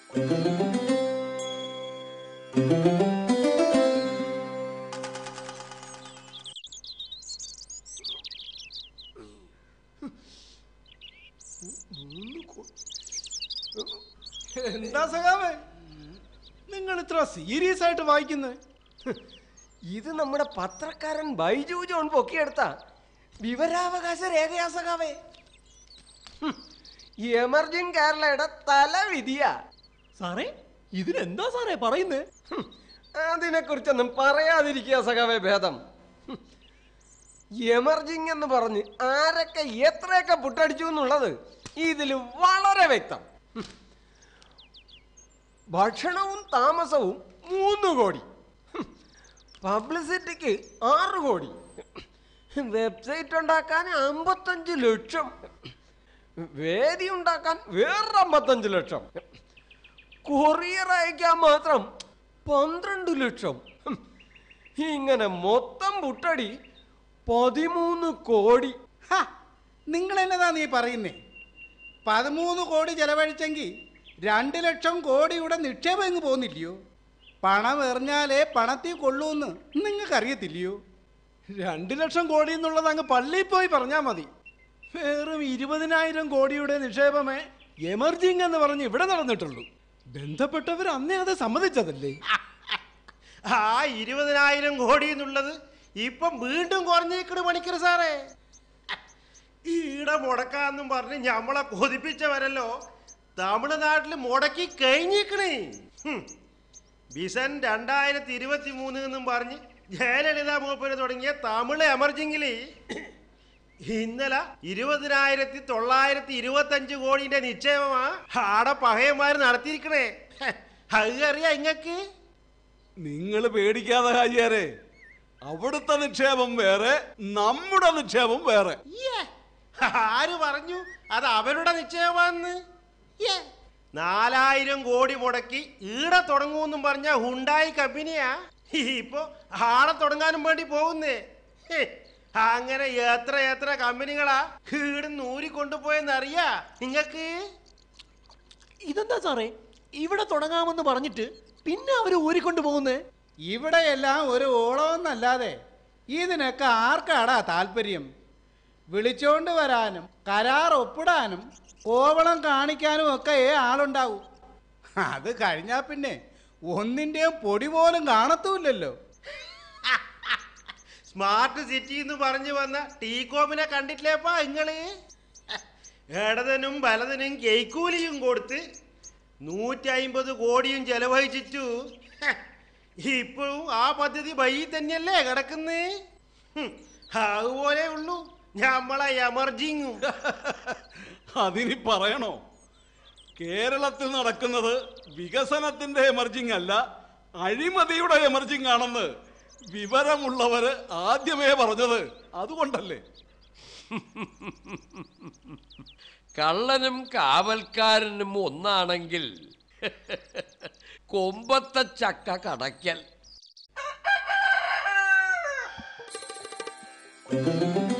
എന്താ സഖാവേ നിങ്ങൾ ഇത്ര സീരിയസ് ആയിട്ട് വായിക്കുന്നത് ഇത് നമ്മുടെ പത്രക്കാരൻ ബൈജു ജോൺ പൊക്കിയെടുത്ത വിവരാവകാശ രേഖയാ സഖാവേ ഹും, ഈ എമർജിങ് കേരളയുടെ തലവിധിയാ സാറേ ഇതിനെന്താ സാറേ പറയുന്നത് ഹും, അതിനെക്കുറിച്ചൊന്നും പറയാതിരിക്കുക സഖാവേ ഭേദം ഹും, എമർജിങ് എന്ന് പറഞ്ഞ് ആരൊക്കെ എത്രയൊക്കെ പുട്ടടിച്ചു എന്നുള്ളത് ഇതിൽ വളരെ വ്യക്തം ഹും. ഭക്ഷണവും താമസവും മൂന്ന് കോടി ഹും. പബ്ലിസിറ്റിക്ക് ആറ് കോടി വെബ്സൈറ്റ് ഉണ്ടാക്കാൻ അമ്പത്തഞ്ച് ലക്ഷം വേദി ഉണ്ടാക്കാൻ വേറെ അമ്പത്തഞ്ച് ലക്ഷം കൊറിയർ അയക്കാൻ മാത്രം പന്ത്രണ്ട് ലക്ഷം ഹും. ഇങ്ങനെ മൊത്തം പുട്ടടി പതിമൂന്ന് കോടി നിങ്ങൾ എന്നതാ നീ പറയുന്നേ പതിമൂന്ന് കോടി ചെലവഴിച്ചെങ്കിൽ രണ്ട് ലക്ഷം കോടിയുടെ നിക്ഷേപം ഇങ്ങ് പോകുന്നില്ലയോ പണം എറിഞ്ഞാലേ പണത്തിൽ കൊള്ളൂന്ന് നിങ്ങൾക്കറിയത്തില്ലയോ രണ്ട് ലക്ഷം കോടി എന്നുള്ളത് അങ്ങ് പള്ളിയിൽ പോയി പറഞ്ഞാൽ മതി വെറും ഇരുപതിനായിരം കോടിയുടെ നിക്ഷേപമേ എമർജിങ് എന്ന് പറഞ്ഞ് ഇവിടെ നടന്നിട്ടുള്ളൂ ബന്ധപ്പെട്ടവർ അന്നേ അത് സമ്മതിച്ചതല്ലേ ആ ഇരുപതിനായിരം കോടി എന്നുള്ളത് ഇപ്പം വീണ്ടും കുറഞ്ഞേക്കണ് പണിക്കർ സാറേ ഈട മുടക്കാന്നും പറഞ്ഞ് ഞമ്മളെ കൊതിപ്പിച്ചവരല്ലോ തമിഴ്നാട്ടിൽ മുടക്കി കഴിഞ്ഞേക്കണേ ഹും. വിസൻ രണ്ടായിരത്തി ഇരുപത്തി മൂന്ന് എന്നും പറഞ്ഞ് ജയലളിത മൂപ്പര് തുടങ്ങിയ തമിഴ് എമർജിങ്ങില് ഇന്നലെ ഇരുപതിനായിരത്തി തൊള്ളായിരത്തി ഇരുപത്തി അഞ്ച് കോടിന്റെ നിക്ഷേപമാ ആടെ പഹയന്മാർ നടത്തിയിരിക്കണേ ഹെ, അത് അറിയാ ഇങ്ങക്ക് നിങ്ങൾ പേടിക്കാതെ ഹാജിയാരെ അവിടുത്തെ നിക്ഷേപം വേറെ നമ്മുടെ നിക്ഷേപം വേറെ യ്യേ, ആര് പറഞ്ഞു അത് അവരുടെ നിശ്ചയമാന്ന് യ്യേ, നാലായിരം കോടി മുടക്കി ഈടെ തുടങ്ങുമെന്നും പറഞ്ഞ ഹുണ്ടായി കമ്പനിയാ ഇപ്പൊ ആടെ തുടങ്ങാനും വേണ്ടി പോകുന്നേ ഹേ, അങ്ങനെ എത്ര എത്ര കമ്പനികളാ ഈടുന്ന് ഊരിക്കൊണ്ടുപോയെന്നറിയാ നിങ്ങക്ക് ഇതെന്താ സാറേ ഇവിടെ തുടങ്ങാമെന്ന് പറഞ്ഞിട്ട് പിന്നെ അവര് ഊരിക്കൊണ്ട് പോകുന്നേ ഇവിടെയെല്ലാം ഒരു ഓളമെന്നല്ലാതെ ഇതിനൊക്കെ ആർക്കാടാ താല്പര്യം വിളിച്ചോണ്ട് വരാനും കരാർ ഒപ്പിടാനും കോവളം കാണിക്കാനും ഒക്കെ ആളുണ്ടാവും അത് കഴിഞ്ഞാ പിന്നെ ഒന്നിൻ്റെയും പൊടി പോലും കാണത്തുമില്ലല്ലോ സ്മാർട്ട് സിറ്റി എന്ന് പറഞ്ഞു വന്ന ടീകോമിനെ കണ്ടിട്ടില്ലേപ്പാ നിങ്ങള് ഇടതനും വലതനും കൈക്കൂലിയും കൊടുത്ത് നൂറ്റി അയിമ്പത് കോടിയും ചെലവഴിച്ചിട്ടു ഇപ്പോഴും ആ പദ്ധതി വഴി തന്നെയല്ലേ കിടക്കുന്നേ ഹും, അതുപോലെ ഉള്ളൂ ഞമ്മളെ എമർജിങ്ങും അതിനി പറയണോ കേരളത്തിൽ നടക്കുന്നത് വികസനത്തിന്റെ എമർജിങ് അല്ല അഴിമതിയുടെ എമർജിങ് ആണെന്ന് വിവരമുള്ളവര് ആദ്യമേ പറഞ്ഞത് അതുകൊണ്ടല്ലേ കള്ളനും കാവൽക്കാരനും ഒന്നാണെങ്കിൽ കൊമ്പത്തെ ചക്ക കടയ്ക്കൽ